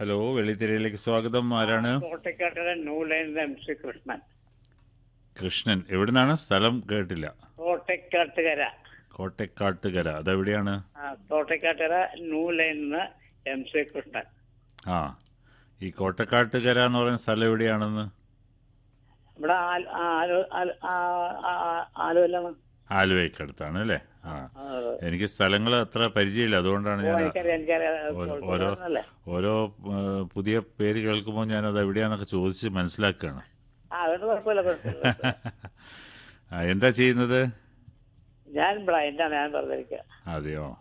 Hello വെള്ളിത്തിരയിലേക്ക് സ്വാഗതം ആരാണ് കോട്ടക്കാട്ടിലെ ന്യൂ ലൈനിൽ എം സി കൃഷ്ണൻ കൃഷ്ണൻ എവിടുന്നാണ് സ്ഥലം കേട്ടില്ല കോട്ടക്കാട്ടുകര കോട്ടക്കാട്ടുകര അതെവിടെയാണ് ആ, കോട്ടക്കാട്ടുകര ന്യൂ ലൈനിൽ എം സി കൃഷ്ണൻ ആ ഈ കോട്ടക്കാട്ടുകര എന്ന് പറയുന്ന സ്ഥലം എവിടെയാണെന്ന് ഇവിടെ ആൽ- ആലോ- ആൽ- ആ- ആ- ആലുവല്ലാണ് ആലുവയ്ക്കടുത്താണ് അല്ലേ ആ ആ, എനിക്ക് സ്ഥലങ്ങൾ അത്ര പരിചയമില്ല അതുകൊണ്ടാണ് ഓ, ഞാൻ എനിക്കറിയാം എനിക്കറിയാം ഓരോ- കോഴിക്കോട് അല്ലേ ഓരോ ആ, പുതിയ പേര് കേൾക്കുമ്പോൾ ഞാനത് എവിടെയാന്നൊക്കെ ചോദിച്ച് മനസ്സിലാക്കുകയാണ് ആ അതുകൊണ്ട് കുഴപ്പമില്ല കുഴപ്പമില്ല. ആ, എന്താ ചെയ്യുന്നത് ഞാൻ ബ്ലൈൻഡാണ് ഞാൻ വെറുതെ ഇരിക്കുക അതെയോ